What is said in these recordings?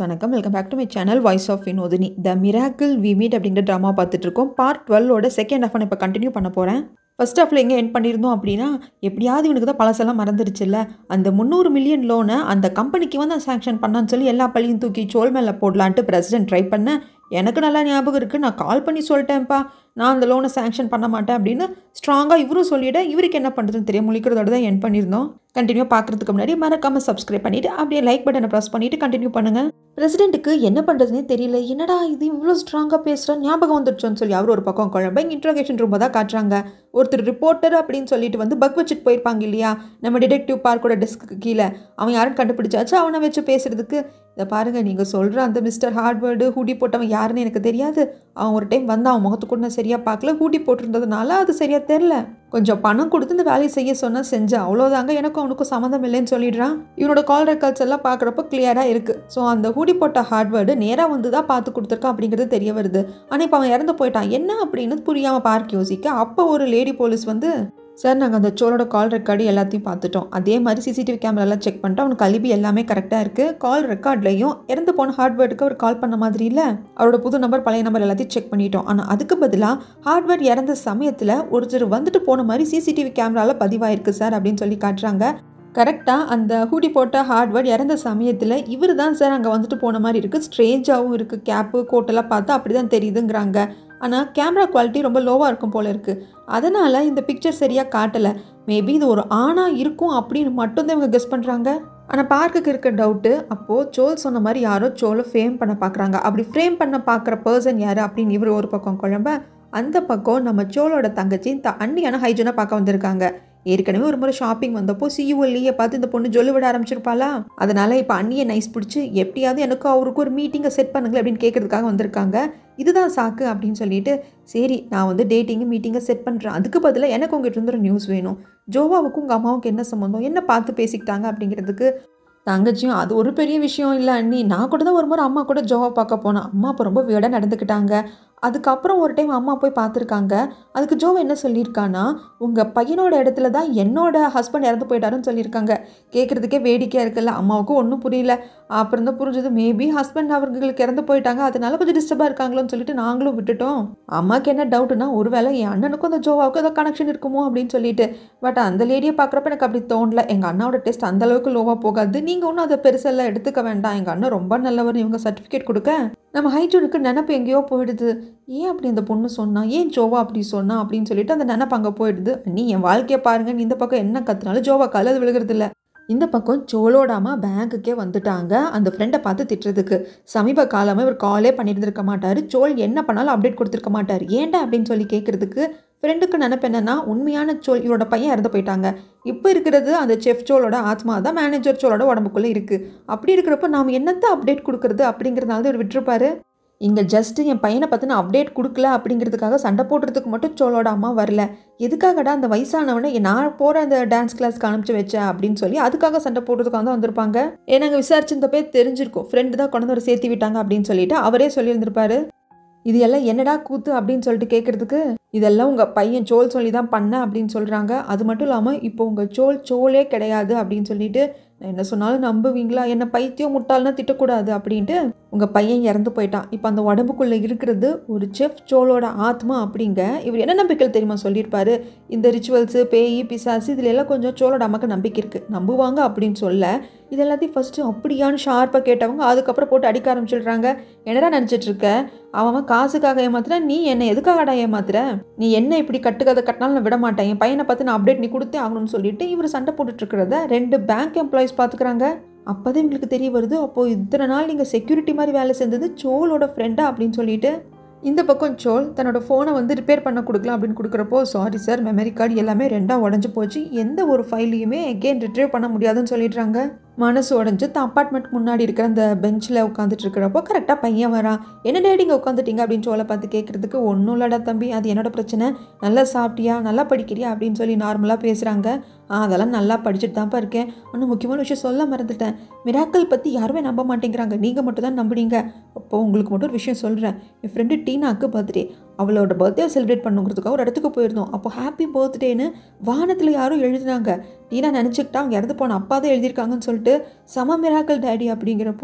வணக்கம் welcome back to my channel voice of Vinodhini the miracle we meet அப்படிங்கிற drama பார்த்துட்டு இருக்கோம் பார்ட் டுவெல்லோட செகண்ட் ஹாஃப் நான் இப்போ கண்டினியூ பண்ண போகிறேன் ஃபர்ஸ்ட் ஹாஃபில் எங்கே என் பண்ணியிருந்தோம் அப்படின்னா எப்படியாவது இவனுக்கு தான் பழசெல்லாம் மறந்துடுச்சுல்ல அந்த முந்நூறு மில்லியன் லோனை அந்த கம்பெனிக்கு வந்து சாங்ஷன் பண்ணான்னு சொல்லி எல்லா பழியும் தூக்கி சோல் மேலே போடலான்ட்டு பிரசிடென்ட் ட்ரை பண்ண எனக்கு நல்லா ஞாபகம் இருக்குது நான் கால் பண்ணி சொல்லிட்டேன்ப்பா நான் அந்த லோனை சாங்ஷன் பண்ண மாட்டேன் அப்படின்னு ஸ்ட்ராங்காக இவரும் சொல்லிவிட இவருக்கு என்ன பண்ணுறதுன்னு தெரியும் முழிக்கிறதோட தான் என் பண்ணியிருந்தோம் கண்டினியூ பார்க்குறதுக்கு முன்னாடி மறக்காமல் சப்ஸ்கிரைப் பண்ணிவிட்டு அப்படியே லைக் பட்டனை ப்ரெஸ் பண்ணிவிட்டு கண்டினியூ பண்ணுங்கள் பிரசிடென்ட்டுக்கு என்ன பண்ணுறதுனே தெரியல என்னடா இது இவ்வளோ ஸ்ட்ராங்காக பேசுகிறேன் ஞாபகம் வந்துடுச்சோன்னு சொல்லி அவர் ஒரு பக்கம் குழம்பு இங்கே இன்ட்ரோகேஷன் ரூமை தான் காட்டுறாங்க ஒருத்தர் ரிப்போர்ட்டர் அப்படின்னு சொல்லிட்டு வந்து பக் வச்சுட்டு போயிருப்பாங்க இல்லையா நம்ம டிடெக்டிவ் பார்க்கோட டெஸ்க்கு கீழே அவன் யாரும் கண்டுபிடிச்சாச்சு அவனை வச்சு பேசுகிறதுக்கு இதை பாருங்கள் நீங்கள் சொல்கிற அந்த மிஸ்டர் ஹார்ட்வேர்டு ஹூடி போட்டவன் யாருன்னு எனக்கு தெரியாது அவன் ஒரு டைம் வந்து அவன் முகத்து கூட நான் சரியாக பார்க்கல ஹூடி போட்டிருந்ததுனால அது சரியாக தெரில கொஞ்சம் பணம் கொடுத்து இந்த வேலையை செய்ய சொன்னால் செஞ்சேன் அவ்வளோதாங்க எனக்கும் அவனுக்கும் சம்மந்தம் இல்லைன்னு சொல்லிடுறான் இவனோட கால் ரெக்கார்ட்ஸ் எல்லாம் பார்க்குறப்ப கிளியராக இருக்குது ஸோ அந்த ஹூடி போட்ட ஹார்ட்வேர்டு நேராக வந்து தான் பார்த்து கொடுத்துருக்கான் அப்படிங்கிறது தெரிய வருது ஆனால் இப்போ அவன் இறந்து போயிட்டான் என்ன அப்படின்னு புரியாமல் பார்க்க யோசிக்க அப்போ ஒரு லேடி போலீஸ் வந்து சார் நாங்கள் அந்த சோலோட கால் ரெக்கார்டு எல்லாத்தையும் பார்த்துட்டோம் அதே மாதிரி சிசிடிவி கேமராலாம் செக் பண்ணிட்டு அவனுக்கு கல்வி எல்லாமே கரெக்டாக இருக்குது கால் ரெக்கார்ட்லையும் இறந்து போன ஹார்ட்வேர்டுக்கு அவர் கால் பண்ண மாதிரி இல்லை அவரோட புது நம்பர் பழைய நம்பர் எல்லாத்தையும் செக் பண்ணிட்டோம் ஆனால் அதுக்கு பதிலாக ஹார்ட்வேர் இறந்த சமயத்தில் ஒருத்தர் வந்துட்டு போன மாதிரி சிசிடிவி கேமராவில் பதிவாயிருக்கு சார் அப்படின்னு சொல்லி காட்டுறாங்க கரெக்டாக அந்த ஹூடி போட்ட ஹார்ட்வேர்ட் இறந்த சமயத்தில் இவர் தான் சார் அங்கே வந்துட்டு போன மாதிரி இருக்குது ஸ்ட்ரேஞ்சாகவும் இருக்குது கேப்பு கோட்டெல்லாம் பார்த்தா அப்படி தான் தெரியுதுங்கிறாங்க ஆனால் கேமரா குவாலிட்டி ரொம்ப லோவாக இருக்கும் போல இருக்குது அதனால் இந்த பிக்சர் சரியாக காட்டலை மேபி இது ஒரு ஆணாக இருக்கும் அப்படின்னு மட்டும்தான் இவங்க கெஸ் பண்ணுறாங்க ஆனால் பார்க்குக்கு இருக்க டவுட்டு அப்போது சோல் சொன்ன மாதிரி யாரோ சோலை ஃப்ரேம் பண்ண பார்க்குறாங்க அப்படி ஃப்ரேம் பண்ண பார்க்குற பர்சன் யார் அப்படின்னு இவர் ஒரு பக்கம் குழம்ப அந்த பக்கம் நம்ம சோலோட தங்கச்சி த அண்ணியான ஹைஜனை பார்க்க வந்திருக்காங்க ஏற்கனவே ஒரு முறை ஷாப்பிங் வந்தப்போ சிஇஓ லீயை பார்த்து இந்த பொண்ணு ஜொல்லு விட ஆரம்பிச்சிருப்பாளா அதனால இப்போ அண்ணியை நைஸ் பிடிச்சி எப்படியாவது எனக்கு அவருக்கு ஒரு மீட்டிங்கை செட் பண்ணுங்களேன் அப்படின்னு கேட்கறதுக்காக வந்திருக்காங்க இதுதான் சாக்கு அப்படின்னு சொல்லிட்டு சரி நான் வந்து டேட்டிங்கு மீட்டிங்கை செட் பண்ணுறேன் அதுக்கு பதிலாக எனக்கு உங்ககிட்ட இருந்து ஒரு நியூஸ் வேணும் ஜோவாவுக்கும் உங்கள் அம்மாவுக்கு என்ன சம்மந்தம் என்ன பார்த்து பேசிக்கிட்டாங்க அப்படிங்கிறதுக்கு தங்கச்சியும் அது ஒரு பெரிய விஷயம் இல்லை அண்ணி நான் கூட தான் ஒரு முறை அம்மா கூட ஜோவா பார்க்க போனேன் அம்மா அப்போ ரொம்ப வீடாக நடந்துக்கிட்டாங்க அதுக்கப்புறம் ஒரு டைம் அம்மா போய் பார்த்துருக்காங்க அதுக்கு ஜோவா என்ன சொல்லியிருக்கான்னா உங்கள் பையனோட இடத்துல தான் என்னோட ஹஸ்பண்ட் இறந்து போயிட்டாருன்னு சொல்லியிருக்காங்க கேட்குறதுக்கே வேடிக்கையாக இருக்குல்ல அம்மாவுக்கும் ஒன்றும் புரியல அப்புறம் தான் புரிஞ்சது மேபி ஹஸ்பண்ட் அவர்களுக்கு இறந்து போயிட்டாங்க அதனால கொஞ்சம் டிஸ்டர்பாக இருக்காங்களோன்னு சொல்லிட்டு நாங்களும் விட்டுட்டோம் அம்மாவுக்கு என்ன டவுட்னா ஒருவேளை என் அண்ணனுக்கும் அந்த ஜோவாவுக்கும் ஏதோ கனெக்ஷன் இருக்குமோ அப்படின்னு சொல்லிட்டு பட் அந்த லேடியை பார்க்குறப்ப எனக்கு அப்படி தோணல எங்கள் அண்ணாவோட டெஸ்ட் அந்த அளவுக்கு லோவாக போகாது நீங்கள் ஒன்றும் அதை பெருசெல்லாம் எடுத்துக்க வேண்டாம் எங்கள் அண்ணன் ரொம்ப நல்லவர் இவங்க சர்டிஃபிகேட் கொடுக்க நம்ம ஹைஜூனுக்கு நினப்பு எங்கேயோ போயிடுது ஏன் அப்படி அந்த பொண்ணு சொன்னா ஏன் ஜோவா அப்படி சொன்னா அப்படின்னு சொல்லிட்டு அந்த நினப்பு அங்கே போயிடுது நீ என் வாழ்க்கையை பாருங்க நீ இந்த பக்கம் என்ன கத்துனாலும் ஜோவா கால அது விழுகிறது இல்லை இந்த பக்கம் சோலோடாமா பேங்க்குக்கே வந்துட்டாங்க அந்த ஃப்ரெண்டை பார்த்து திட்டுறதுக்கு சமீப காலமாக இவர் காலே பண்ணியிருந்திருக்க மாட்டார் சோல் என்ன பண்ணாலும் அப்டேட் கொடுத்துருக்க மாட்டார் ஏன்டா அப்படின்னு சொல்லி கேட்குறதுக்கு ஃப்ரெண்டுக்கு நினப்பு என்னன்னா உண்மையான சோல் இவரோட பையன் இறந்து போயிட்டாங்க இப்போ இருக்கிறது அந்த செஃப் சோலோட ஆத்மா தான் மேனேஜர் சோலோட உடம்புக்குள்ளே இருக்குது அப்படி இருக்கிறப்ப நாம் என்னத்தை அப்டேட் கொடுக்குறது அப்படிங்கிறதுனால தான் இவர் விட்டுருப்பாரு இங்கே ஜஸ்ட்டு என் பையனை பற்றின அப்டேட் கொடுக்கல அப்படிங்கிறதுக்காக சண்டை போடுறதுக்கு மட்டும் சோலோட அம்மா வரல எதுக்காகடா அந்த வயசானவனை நான் போகிற அந்த டான்ஸ் கிளாஸ்க்கு அனுப்பிச்சு வச்சேன் அப்படின்னு சொல்லி அதுக்காக சண்டை போடுறதுக்காக தான் வந்திருப்பாங்க ஏன்னா நாங்கள் விசாரிச்சிருந்த பேர் தெரிஞ்சிருக்கும் ஃப்ரெண்டு தான் கொண்டு வந்து சேர்த்து விட்டாங்க அப்படின்னு சொல்லிட்டு அவரே சொல்லியிருந்திருப்பாரு இது எல்லாம் என்னடா கூத்து அப்படின்னு சொல்லிட்டு கேட்குறதுக்கு இதெல்லாம் உங்கள் பையன் சோல் சொல்லி தான் பண்ண அப்படின்னு சொல்கிறாங்க அது மட்டும் இல்லாமல் இப்போ உங்கள் சோல் சோலே கிடையாது அப்படின்னு சொல்லிட்டு நான் என்ன சொன்னாலும் நம்புவீங்களா என்ன பைத்தியம் முட்டாள்னா திட்டக்கூடாது அப்படின்ட்டு உங்கள் பையன் இறந்து போயிட்டான் இப்போ அந்த உடம்புக்குள்ளே இருக்கிறது ஒரு செஃப் சோலோட ஆத்மா அப்படிங்க இவர் என்ன நம்பிக்கையில் தெரியுமா சொல்லியிருப்பாரு இந்த ரிச்சுவல்ஸு பேய் பிசாசு இதில் எல்லாம் கொஞ்சம் சோலோட அம்மாக்கு நம்பிக்கை இருக்குது நம்புவாங்க அப்படின்னு சொல்ல இது எல்லாத்தையும் ஃபஸ்ட்டு அப்படியான்னு ஷார்ப்பாக கேட்டவங்க அதுக்கப்புறம் போட்டு அடிக்க ஆரம்பிச்சிடுறாங்க என்னடா நினச்சிட்ருக்க அவன் காசுக்காக ஏமாத்துற நீ என்னை எதுக்காகடா ஏமாத்துற நீ என்ன இப்படி கட்டுக்கதை கட்டினாலும் நான் விட மாட்டேன் என் பையனை பார்த்து நான் அப்டேட் நீ கொடுத்தே ஆகணும்னு சொல்லிட்டு இவர் சண்டை போட்டுட்டு இருக்கிறத ரெண்டு பேங்க் எம்ப்ளாயிஸ் பார்த்துக்கிறாங்க அப்போதான் இவங்களுக்கு தெரிய வருது அப்போது இத்தனை நாள் நீங்கள் செக்யூரிட்டி மாதிரி வேலை செஞ்சது சோலோட ஃப்ரெண்டா அப்படின்னு சொல்லிட்டு இந்த பக்கம் சோல் தன்னோட ஃபோனை வந்து ரிப்பேர் பண்ண கொடுக்கலாம் அப்படின்னு கொடுக்குறப்போ சாரி சார் மெமரி கார்டு எல்லாமே ரெண்டாக உடஞ்சி போச்சு எந்த ஒரு ஃபைலையுமே எகெயின் ரிட்ரீவ் பண்ண முடியாதுன்னு சொல்லிடுறாங்க மனசு உடஞ்சி தான் அப்பார்ட்மெண்ட் முன்னாடி இருக்கிற அந்த பெஞ்சில் உட்காந்துட்டு இருக்கிறப்போ கரெக்டாக பையன் வரான் என்ன டேடிங்க உட்காந்துட்டீங்க அப்படின்னு சோலை பார்த்து கேட்குறதுக்கு ஒன்றும் இல்லடா தம்பி அது என்னோட பிரச்சனை நல்லா சாப்பிட்டியா நல்லா படிக்கிறியா அப்படின்னு சொல்லி நார்மலாக பேசுகிறாங்க ஆ அதெல்லாம் நல்லா படிச்சுட்டு தான்ப்பா இருக்கேன் ஆனால் முக்கியமான விஷயம் சொல்ல மறந்துட்டேன் மிராக்கல் பற்றி யாருமே நம்ப மாட்டேங்கிறாங்க நீங்கள் மட்டும் தான் நம்புறீங்க அப்போது உங்களுக்கு மட்டும் ஒரு விஷயம் சொல்கிறேன் என் ஃப்ரெண்டு டீனாக்கு பர்த்டே அவளோட பர்த்டே செலிப்ரேட் பண்ணுங்கிறதுக்காக ஒரு இடத்துக்கு போயிருந்தோம் அப்போ ஹாப்பி பர்த்டேன்னு வானத்தில் யாரும் எழுதினாங்க டீனா நினச்சிக்கிட்டா அவங்க இறந்து போன அப்பா தான் எழுதியிருக்காங்கன்னு சொல்லிட்டு சம மிராக்கல் டேடி அப்படிங்கிறப்போ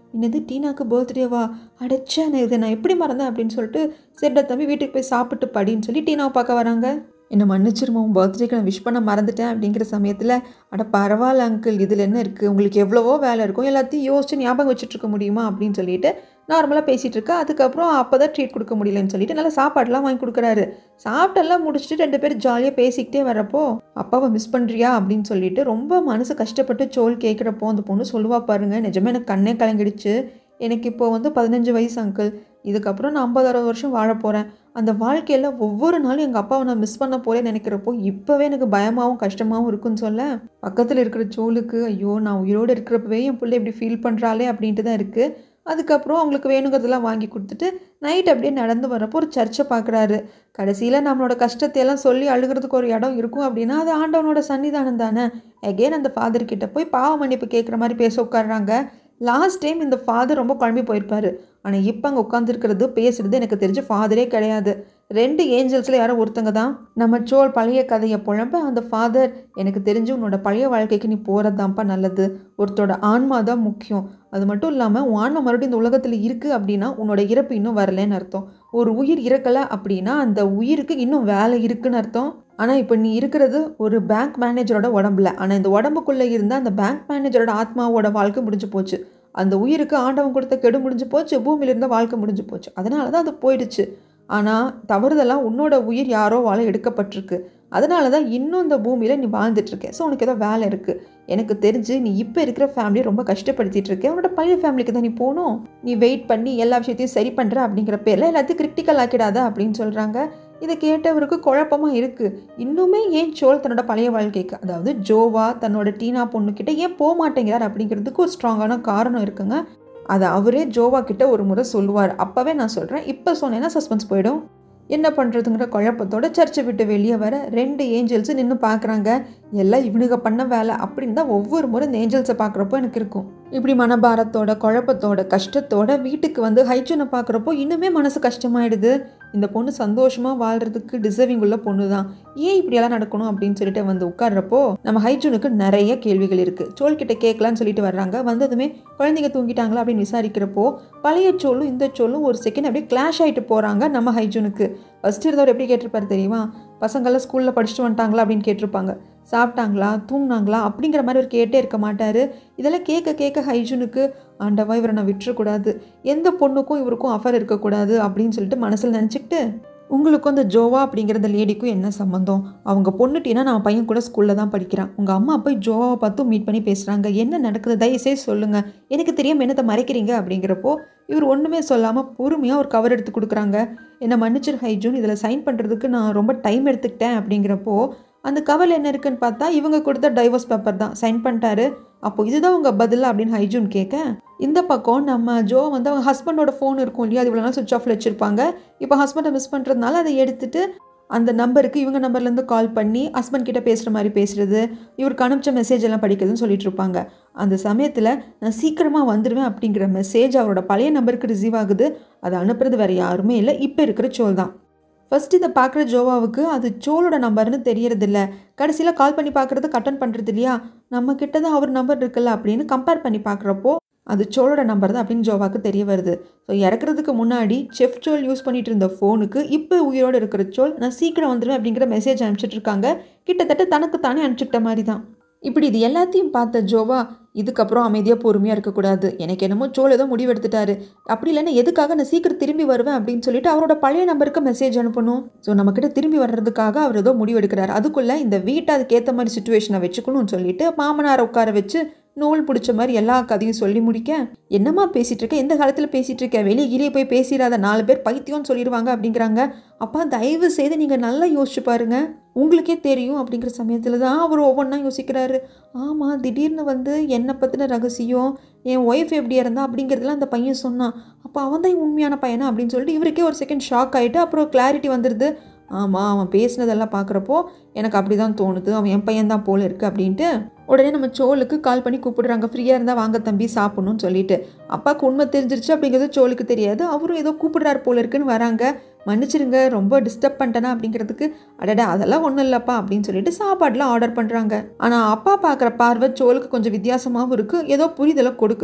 என்னது டீனாக்கு பர்த்டேவா அடைச்சா நான் இதை நான் எப்படி மறந்தேன் அப்படின்னு சொல்லிட்டு சரிடா தம்பி வீட்டுக்கு போய் சாப்பிட்டு படின்னு சொல்லி டீனாவை பார்க்க வராங்க என்னை மன்னிச்சிருமா உன் பர்த்டேக்கு நான் விஷ் பண்ண மறந்துட்டேன் அப்படிங்கிற சமயத்தில் அட பரவாயில்ல அங்கிள் இதில் என்ன இருக்குது உங்களுக்கு எவ்வளவோ வேலை இருக்கும் எல்லாத்தையும் யோசிச்சு ஞாபகம் வச்சுட்டு இருக்க முடியுமா அப்படின்னு சொல்லிட்டு நார்மலாக பேசிகிட்டு இருக்கா அதுக்கப்புறம் அப்போ தான் ட்ரீட் கொடுக்க முடியலன்னு சொல்லிட்டு நல்லா சாப்பாடுலாம் வாங்கி கொடுக்குறாரு சாப்பிட்டெல்லாம் முடிச்சுட்டு ரெண்டு பேரும் ஜாலியாக பேசிக்கிட்டே வரப்போ அப்பாவை மிஸ் பண்ணுறியா அப்படின்னு சொல்லிட்டு ரொம்ப மனசு கஷ்டப்பட்டு சோல் கேட்குறப்போ அந்த பொண்ணு சொல்லுவா பாருங்க நிஜமே எனக்கு கண்ணே கலங்கிடுச்சு எனக்கு இப்போ வந்து பதினஞ்சு வயசு அங்கிள் இதுக்கப்புறம் நான் ஐம்பதாயிரம் வருஷம் வாழ போகிறேன் அந்த வாழ்க்கையில் ஒவ்வொரு நாளும் எங்கள் அப்பாவை நான் மிஸ் பண்ண போகிறேன்னு நினைக்கிறப்போ இப்போவே எனக்கு பயமாகவும் கஷ்டமாகவும் இருக்குன்னு சொல்ல பக்கத்தில் இருக்கிற சோலுக்கு ஐயோ நான் உயிரோடு இருக்கிறப்பவே என் பிள்ளை இப்படி ஃபீல் பண்ணுறாளே அப்படின்ட்டு தான் இருக்குது அதுக்கப்புறம் அவங்களுக்கு வேணுங்கிறதெல்லாம் வாங்கி கொடுத்துட்டு நைட் அப்படியே நடந்து வரப்போ ஒரு சர்ச்சை பார்க்குறாரு கடைசியில் நம்மளோட கஷ்டத்தை எல்லாம் சொல்லி அழுகிறதுக்கு ஒரு இடம் இருக்கும் அப்படின்னா அது ஆண்டவனோட சன்னிதானம் தானே எகெயின் அந்த ஃபாதர் கிட்ட போய் பாவ மன்னிப்பு கேட்குற மாதிரி பேச உட்காடுறாங்க லாஸ்ட் டைம் இந்த ஃபாதர் ரொம்ப குழம்பி போயிருப்பாரு ஆனால் இப்போ அங்கே உட்காந்துருக்கிறது பேசுறது எனக்கு தெரிஞ்ச ஃபாதரே கிடையாது ரெண்டு ஏஞ்சல்ஸில் யாரோ ஒருத்தங்க தான் நம்ம சோல் பழைய கதையை புழம்ப அந்த ஃபாதர் எனக்கு தெரிஞ்சு உன்னோட பழைய வாழ்க்கைக்கு நீ போகிறதாம்ப்பா நல்லது ஒருத்தரோட ஆன்மா தான் முக்கியம் அது மட்டும் இல்லாமல் உன் ஆன்மா மறுபடியும் இந்த உலகத்தில் இருக்குது அப்படின்னா உன்னோட இறப்பு இன்னும் வரலன்னு அர்த்தம் ஒரு உயிர் இறக்கலை அப்படின்னா அந்த உயிருக்கு இன்னும் வேலை இருக்குன்னு அர்த்தம் ஆனால் இப்போ நீ இருக்கிறது ஒரு பேங்க் மேனேஜரோட உடம்புல ஆனால் இந்த உடம்புக்குள்ளே இருந்தால் அந்த பேங்க் மேனேஜரோட ஆத்மாவோட வாழ்க்கை முடிஞ்சு போச்சு அந்த உயிருக்கு ஆண்டவன் கொடுத்த கெடு முடிஞ்சு போச்சு பூமியில இருந்த வாழ்க்கை முடிஞ்சு போச்சு அதனால தான் அது போயிடுச்சு ஆனால் தவறுதெல்லாம் உன்னோட உயிர் யாரோ வாழ எடுக்கப்பட்டிருக்கு அதனால தான் இன்னும் இந்த பூமியில் நீ வாழ்ந்துட்டு இருக்க ஸோ உனக்கு ஏதோ வேலை இருக்குது எனக்கு தெரிஞ்சு நீ இப்போ இருக்கிற ஃபேமிலியை ரொம்ப கஷ்டப்படுத்திட்டு இருக்க உன்னோட பழைய ஃபேமிலிக்கு தான் நீ போகணும் நீ வெயிட் பண்ணி எல்லா விஷயத்தையும் சரி பண்ணுற அப்படிங்கிற பேரில் எல்லாத்தையும் கிரிட்டிக்கல் ஆக்கிடாத அப்படின்னு சொல்கிறாங்க இதை கேட்டவருக்கு குழப்பமாக இருக்குது இன்னுமே ஏன் சோல் தன்னோட பழைய வாழ்க்கைக்கு அதாவது ஜோவா தன்னோட டீனா பொண்ணுக்கிட்ட ஏன் போக மாட்டேங்கிறார் அப்படிங்கிறதுக்கு ஒரு ஸ்ட்ராங்கான காரணம் இருக்குங்க அதை அவரே ஜோவா கிட்ட ஒரு முறை சொல்லுவார் அப்போவே நான் சொல்கிறேன் இப்போ சொன்னேன்னா சஸ்பென்ஸ் போயிடும் என்ன பண்ணுறதுங்கிற குழப்பத்தோட சர்ச்சை விட்டு வெளியே வர ரெண்டு ஏஞ்சல்ஸு நின்று பார்க்குறாங்க எல்லாம் இவனுங்க பண்ண வேலை அப்படின்னு தான் ஒவ்வொரு முறை இந்த ஏஞ்சல்ஸை பார்க்குறப்போ எனக்கு இருக்கும் இப்படி மனபாரத்தோட குழப்பத்தோட கஷ்டத்தோட வீட்டுக்கு வந்து ஹைஜூனை பார்க்குறப்போ இன்னுமே மனசு கஷ்டமாயிடுது இந்த பொண்ணு சந்தோஷமாக வாழ்கிறதுக்கு டிசர்விங் உள்ள பொண்ணு தான் ஏன் இப்படியெல்லாம் நடக்கணும் அப்படின்னு சொல்லிட்டு வந்து உட்கார்றப்போ நம்ம ஹைஜூனுக்கு நிறைய கேள்விகள் இருக்குது சோல் கிட்ட கேட்கலான்னு சொல்லிட்டு வர்றாங்க வந்ததுமே குழந்தைங்க தூங்கிட்டாங்களா அப்படின்னு விசாரிக்கிறப்போ பழைய சோலும் இந்த சோலும் ஒரு செகண்ட் அப்படியே கிளாஷ் ஆகிட்டு போகிறாங்க நம்ம ஹைஜூனுக்கு ஃபஸ்ட்டு இருந்தவர் எப்படி கேட்டிருப்பாரு தெரியுமா பசங்கள்லாம் ஸ்கூலில் படிச்சுட்டு வந்துட்டாங்களா அப்படின்னு கேட்டிருப்பாங்க சாப்பிட்டாங்களா தூங்கினாங்களா அப்படிங்கிற மாதிரி அவர் கேட்டே இருக்க மாட்டார் இதெல்லாம் கேட்க கேட்க ஹைஜூனுக்கு ஆண்டவா இவரை நான் விட்டுறக்கூடாது எந்த பொண்ணுக்கும் இவருக்கும் அஃபர் இருக்கக்கூடாது அப்படின்னு சொல்லிட்டு மனசில் நினச்சிக்கிட்டு உங்களுக்கும் அந்த ஜோவா அப்படிங்கிற அந்த லேடிக்கும் என்ன சம்மந்தம் அவங்க பொண்ணுட்டினா நான் பையன் கூட ஸ்கூலில் தான் படிக்கிறான் உங்கள் அம்மா போய் ஜோவாவை பார்த்து மீட் பண்ணி பேசுகிறாங்க என்ன நடக்குது தயவுசெய்து சொல்லுங்கள் எனக்கு தெரியாமல் என்னத்தை மறைக்கிறீங்க அப்படிங்கிறப்போ இவர் ஒன்றுமே சொல்லாமல் பொறுமையாக ஒரு கவர் எடுத்து கொடுக்குறாங்க என்னை மன்னிச்சிரு ஹைஜூன் இதில் சைன் பண்ணுறதுக்கு நான் ரொம்ப டைம் எடுத்துக்கிட்டேன் அப்படிங்கிறப்போ அந்த கவல் என்ன இருக்குன்னு பார்த்தா இவங்க கொடுத்த டைவர்ஸ் பேப்பர் தான் சைன் பண்ணிட்டாரு அப்போ இதுதான் உங்கள் பதில் அப்படின்னு ஹைஜூன் கேட்க இந்த பக்கம் நம்ம ஜோ வந்து அவங்க ஹஸ்பண்டோட ஃபோன் இருக்கும் இல்லையா அது இவ்வளோ நாள் சுவிச் ஆஃபில் வச்சுருப்பாங்க இப்போ ஹஸ்பண்டை மிஸ் பண்ணுறதுனால அதை எடுத்துட்டு அந்த நம்பருக்கு இவங்க நம்பர்லேருந்து கால் பண்ணி ஹஸ்பண்ட் கிட்ட பேசுகிற மாதிரி பேசுகிறது இவருக்கு அனுப்பிச்ச மெசேஜ் எல்லாம் படிக்கிறதுன்னு சொல்லிட்டு இருப்பாங்க அந்த சமயத்தில் நான் சீக்கிரமாக வந்துடுவேன் அப்படிங்கிற மெசேஜ் அவரோட பழைய நம்பருக்கு ரிசீவ் ஆகுது அதை அனுப்புறது வேறு யாருமே இல்லை இப்போ இருக்கிற சோல் தான் ஃபஸ்ட் இதை பார்க்குற ஜோவாவுக்கு அது சோலோட நம்பர்னு தெரியறதில்ல கடைசியில் கால் பண்ணி பார்க்குறது கட்டன் பண்ணுறது இல்லையா நம்ம கிட்ட தான் அவர் நம்பர் இருக்குல்ல அப்படின்னு கம்பேர் பண்ணி பார்க்குறப்போ அது சோலோட நம்பர் தான் அப்படின்னு ஜோவாக்கு தெரிய வருது ஸோ இறக்குறதுக்கு முன்னாடி செஃப் சோல் யூஸ் பண்ணிட்டு இருந்த ஃபோனுக்கு இப்போ உயிரோடு இருக்கிற சோல் நான் சீக்கிரம் வந்துடுவேன் அப்படிங்கிற மெசேஜ் அனுப்பிச்சிட்டு இருக்காங்க கிட்டத்தட்ட தனக்கு தானே அனுப்பிச்சிட்ட மாதிரி தான் இப்படி இது எல்லாத்தையும் பார்த்த ஜோவா இதுக்கப்புறம் அமைதியாக பொறுமையாக இருக்கக்கூடாது எனக்கு என்னமோ சோல் ஏதோ முடிவெடுத்துட்டாரு அப்படி இல்லைன்னா எதுக்காக நான் சீக்கிரம் திரும்பி வருவேன் அப்படின்னு சொல்லிட்டு அவரோட பழைய நம்பருக்கு மெசேஜ் அனுப்பணும் ஸோ நம்மக்கிட்ட திரும்பி வர்றதுக்காக அவர் ஏதோ முடிவெடுக்கிறார் அதுக்குள்ளே இந்த வீட்டை அதுக்கேற்ற மாதிரி சுச்சுவேஷனை வச்சுக்கணும்னு சொல்லிட்டு மாமனாரை உட்கார வச்சு நூல் பிடிச்ச மாதிரி எல்லா கதையும் சொல்லி முடிக்க என்னம்மா பேசிகிட்டு இருக்க எந்த காலத்தில் பேசிகிட்டு இருக்க வெளியே கீழே போய் பேசிடாத நாலு பேர் பைத்தியம்னு சொல்லிடுவாங்க அப்படிங்கிறாங்க அப்பா தயவு செய்து நீங்கள் நல்லா யோசிச்சு பாருங்க உங்களுக்கே தெரியும் அப்படிங்கிற சமயத்தில் தான் அவர் ஒவ்வொன்றா யோசிக்கிறாரு ஆமாம் திடீர்னு வந்து என்னை பற்றின ரகசியம் என் ஒய்ஃப் எப்படி இருந்தா அப்படிங்கிறதுலாம் அந்த பையன் சொன்னான் அப்போ அவன் தான் உண்மையான பையனா அப்படின்னு சொல்லிட்டு இவருக்கே ஒரு செகண்ட் ஷாக் ஆகிட்டு அப்புறம் கிளாரிட்டி வந்துடுது ஆமாம் அவன் பேசினதெல்லாம் பார்க்குறப்போ எனக்கு அப்படி தான் தோணுது அவன் என் பையன் தான் போல இருக்குது அப்படின்ட்டு உடனே நம்ம சோலுக்கு கால் பண்ணி கூப்பிடுறாங்க ஃப்ரீயாக இருந்தால் வாங்க தம்பி சாப்பிட்ணுன்னு சொல்லிட்டு அப்பாவுக்கு உண்மை தெரிஞ்சிருச்சு அப்படிங்கிறது சோலுக்கு தெரியாது அவரும் ஏதோ கூப்பிடுறாரு போல இருக்குன்னு வராங்க மன்னிச்சிருங்க ரொம்ப டிஸ்டர்ப் பண்ணிட்டேனா அப்படிங்கிறதுக்கு அடடா அதெல்லாம் ஒன்றும் இல்லைப்பா அப்படின்னு சொல்லிட்டு சாப்பாடுலாம் ஆர்டர் பண்ணுறாங்க ஆனால் அப்பா பார்க்குற பார்வை சோலுக்கு கொஞ்சம் வித்தியாசமாகவும் இருக்குது ஏதோ புரிதலை கொடுக்குது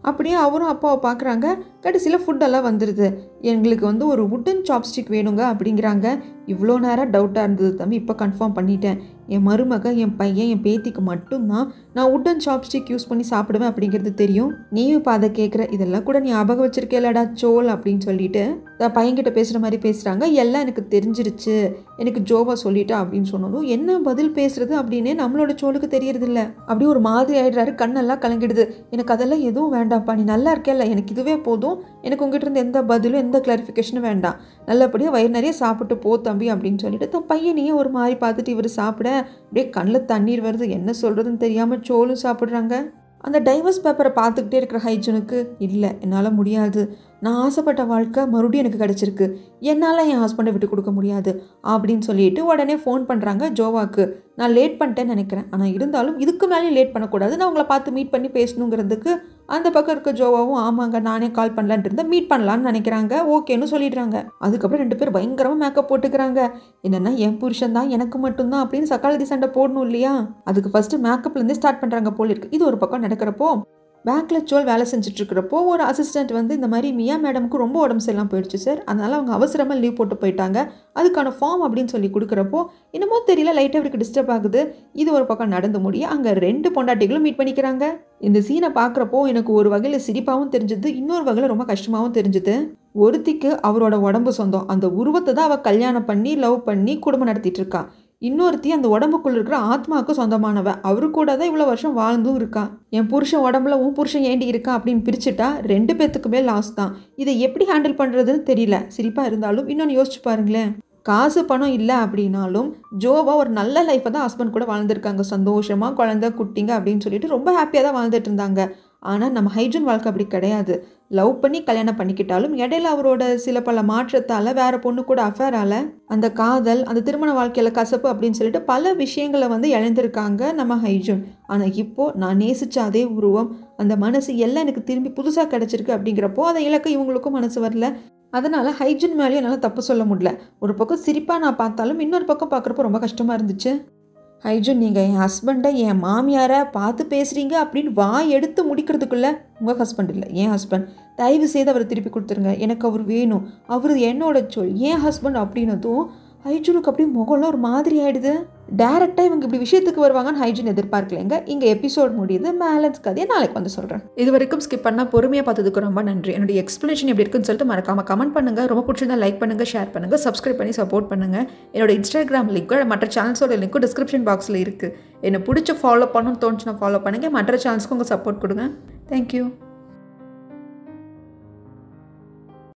அப்படியே அவரும் அப்பாவை பார்க்குறாங்க கடைசியில் ஃபுட்டெல்லாம் வந்துடுது எங்களுக்கு வந்து ஒரு உட்டன் சாப்ஸ்டிக் வேணுங்க அப்படிங்கிறாங்க இவ்வளோ நேரம் டவுட்டாக இருந்தது தம்பி இப்போ கன்ஃபார்ம் பண்ணிட்டேன் என் மருமக என் பையன் என் பேத்திக்கு மட்டும்தான் நான் உட்டன் சாப்ஸ்டிக் யூஸ் பண்ணி சாப்பிடுவேன் அப்படிங்கிறது தெரியும் நீயும் இப்போ அதை கேட்குற இதெல்லாம் கூட ஞாபகம் வச்சிருக்கேலடா சோல் அப்படின்னு சொல்லிட்டு தான் பையன்கிட்ட பேசுகிற மாதிரி பேசுகிறாங்க எல்லாம் எனக்கு தெரிஞ்சிருச்சு எனக்கு ஜோவா சொல்லிட்டா அப்படின்னு சொன்னதும் என்ன பதில் பேசுறது அப்படின்னே நம்மளோட சோலுக்கு தெரியறதில்ல அப்படியே ஒரு மாதிரி ஆயிடுறாரு கண்ணெல்லாம் கலங்கிடுது எனக்கு அதெல்லாம் எதுவும் வேண்டாம்ப்பா நீ நல்லா இருக்கேல்ல எனக்கு இதுவே போதும் எனக்கு உங்ககிட்ட இருந்து எந்த பதிலும் எந்த கிளாரிஃபிகேஷனும் வேண்டாம் நல்லபடியாக வயிறு நிறைய சாப்பிட்டு போ தம்பி அப்படின்னு சொல்லிட்டு தன் பையனையே ஒரு மாதிரி பார்த்துட்டு இவர் சாப்பிட அப்படியே கண்ணில் தண்ணீர் வருது என்ன சொல்கிறதுன்னு தெரியாமல் சோலும் சாப்பிட்றாங்க அந்த டைவர்ஸ் பேப்பரை பார்த்துக்கிட்டே இருக்கிற ஹைஜனுக்கு இல்லை என்னால் முடியாது நான் ஆசைப்பட்ட வாழ்க்கை மறுபடியும் எனக்கு கிடச்சிருக்கு என்னால் என் ஹஸ்பண்டை விட்டு கொடுக்க முடியாது அப்படின்னு சொல்லிட்டு உடனே ஃபோன் பண்ணுறாங்க ஜோவாக்கு நான் லேட் பண்ணிட்டேன்னு நினைக்கிறேன் ஆனால் இருந்தாலும் இதுக்கு மேலேயும் லேட் பண்ணக்கூடாது நான் உங்களை பார்த்து மீட் பண்ணி பேசணுங்கிறதுக்கு அந்த பக்கம் இருக்க ஜோவாவும் ஆமாங்க நானே கால் பண்ணலான்ட்டு இருந்தேன் மீட் பண்ணலான்னு நினைக்கிறாங்க ஓகேன்னு சொல்லிடுறாங்க அதுக்கப்புறம் ரெண்டு பேர் பயங்கரமாக மேக்கப் போட்டுக்கிறாங்க என்னென்னா என் புருஷன் தான் எனக்கு மட்டும்தான் அப்படின்னு சக்காலதி சண்டை போடணும் இல்லையா அதுக்கு ஃபஸ்ட்டு மேக்கப்லேருந்தே ஸ்டார்ட் பண்ணுறாங்க போல் இருக்கு இது ஒரு பக்கம் நடக்கிறப்போ பேங்க்கில் சோல் வேலை செஞ்சுட்டு இருக்கிறப்போ ஒரு அசிஸ்டன்ட் வந்து இந்த மாதிரி மியா மேடமுக்கு ரொம்ப உடம்பு சரியில்லாம போயிடுச்சு சார் அதனால் அவங்க அவசரமாக லீவ் போட்டு போயிட்டாங்க அதுக்கான ஃபார்ம் அப்படின்னு சொல்லி கொடுக்குறப்போ என்னமோ தெரியல லைட்டாக அவருக்கு டிஸ்டர்ப் ஆகுது இது ஒரு பக்கம் நடந்து முடிய அங்கே ரெண்டு பொண்டாட்டிகளும் மீட் பண்ணிக்கிறாங்க இந்த சீனை பார்க்குறப்போ எனக்கு ஒரு வகையில் சிரிப்பாகவும் தெரிஞ்சுது இன்னொரு வகையில் ரொம்ப கஷ்டமாகவும் தெரிஞ்சுது ஒருத்திக்கு அவரோட உடம்பு சொந்தம் அந்த உருவத்தை தான் அவள் கல்யாணம் பண்ணி லவ் பண்ணி குடும்பம் நடத்திட்டு இருக்கா இன்னொருத்தி அந்த உடம்புக்குள்ள இருக்கிற ஆத்மாவுக்கு சொந்தமானவ அவரு கூட தான் இவ்வளோ வருஷம் வாழ்ந்தும் இருக்கா என் புருஷன் உடம்புல உன் புருஷன் ஏண்டி இருக்கா அப்படின்னு பிரிச்சுட்டா ரெண்டு பேத்துக்குமே லாஸ் தான் இதை எப்படி ஹேண்டில் பண்ணுறதுன்னு தெரியல சிரிப்பாக இருந்தாலும் இன்னொன்று யோசிச்சு பாருங்களேன் காசு பணம் இல்லை அப்படின்னாலும் ஜோவா ஒரு நல்ல லைஃப்பை தான் ஹஸ்பண்ட் கூட வாழ்ந்துருக்காங்க சந்தோஷமாக குழந்தை குட்டிங்க அப்படின்னு சொல்லிட்டு ரொம்ப ஹாப்பியாக தான் வாழ்ந்துட்டு இருந்தாங்க ஆனால் நம்ம ஹைஜன் வாழ்க்கை அப்படி கிடையாது லவ் பண்ணி கல்யாணம் பண்ணிக்கிட்டாலும் இடையில அவரோட சில பல மாற்றத்தால் வேற பொண்ணு கூட அஃபேரால் அந்த காதல் அந்த திருமண வாழ்க்கையில் கசப்பு அப்படின்னு சொல்லிட்டு பல விஷயங்களை வந்து இழந்திருக்காங்க நம்ம ஹைஜூன் ஆனால் இப்போ நான் நேசிச்ச அதே உருவம் அந்த மனசு எல்லாம் எனக்கு திரும்பி புதுசாக கிடச்சிருக்கு அப்படிங்கிறப்போ அதை இழக்க இவங்களுக்கும் மனசு வரல அதனால் ஹைஜீன் மேலேயும் என்னால் தப்பு சொல்ல முடியல ஒரு பக்கம் சிரிப்பாக நான் பார்த்தாலும் இன்னொரு பக்கம் பார்க்குறப்போ ரொம்ப கஷ்டமாக இருந்துச்சு ஹைஜூன் நீங்கள் என் ஹஸ்பண்டை என் மாமியாரை பார்த்து பேசுகிறீங்க அப்படின்னு வாய் எடுத்து முடிக்கிறதுக்குள்ளே உங்கள் ஹஸ்பண்ட் இல்லை என் ஹஸ்பண்ட் தயவு செய்து அவரை திருப்பி கொடுத்துருங்க எனக்கு அவர் வேணும் அவர் என்னோட சொல் என் ஹஸ்பண்ட் அப்படின்னதும் ஹைஜூனுக்கு அப்படியே முகம்லாம் ஒரு மாதிரி ஆகிடுது டேரெக்டாக இவங்க இப்படி விஷயத்துக்கு வருவாங்கன்னு ஹைஜூன் எதிர்பார்க்கலைங்க இங்கே எபிசோட் முடியுது பேலன்ஸ் கதையை நாளைக்கு வந்து சொல்கிறேன் இது வரைக்கும் ஸ்கிப் பண்ணால் பொறுமையாக பார்த்ததுக்கு ரொம்ப நன்றி என்னுடைய எக்ஸ்ப்ளனேஷன் எப்படி இருக்குன்னு சொல்லிட்டு மறக்காமல் கமெண்ட் பண்ணுங்கள் ரொம்ப பிடிச்சிருந்தா லைக் பண்ணுங்கள் ஷேர் பண்ணுங்கள் சப்ஸ்கிரைப் பண்ணி சப்போர்ட் பண்ணுங்கள் என்னோட இன்ஸ்டாகிராம் லிங்க்கும் மற்ற சேனல்ஸோட லிங்க்கும் டிஸ்கிரிப்ஷன் பாக்ஸில் இருக்குது என்னை பிடிச்ச ஃபாலோ பண்ணணும்னு தோணுச்சுன்னா ஃபாலோ பண்ணுங்கள் மற்ற சேனல்ஸ்க்கு உங்கள் சப்போர்ட் கொடுங்க தேங்க்யூ